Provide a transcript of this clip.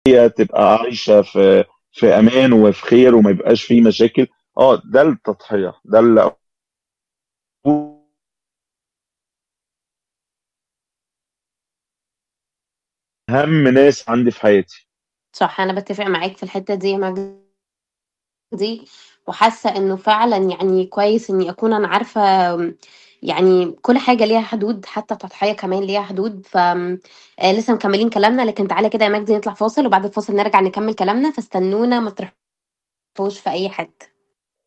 هي تبقى عايشة في في أمان وفي خير وما يبقاش فيه مشاكل اه ده التضحية ده اللي أهم ناس عندي في حياتي صح، أنا باتفق معاك في الحتّة دي يا مجدي، وحاسة إنه فعلًا يعني كويس إني أكون أنا عارفة آمم، يعني كل حاجة ليها حدود، حتى التضحية كمان ليها حدود، فآمم، آآ لسه مكمّلين كلامنا، لكن تعالَ كده يا مجدي نطلع فاصل، وبعد الفاصل نرجع نكمّل كلامنا، فاستنونا ما تروحوش في أي حتّة.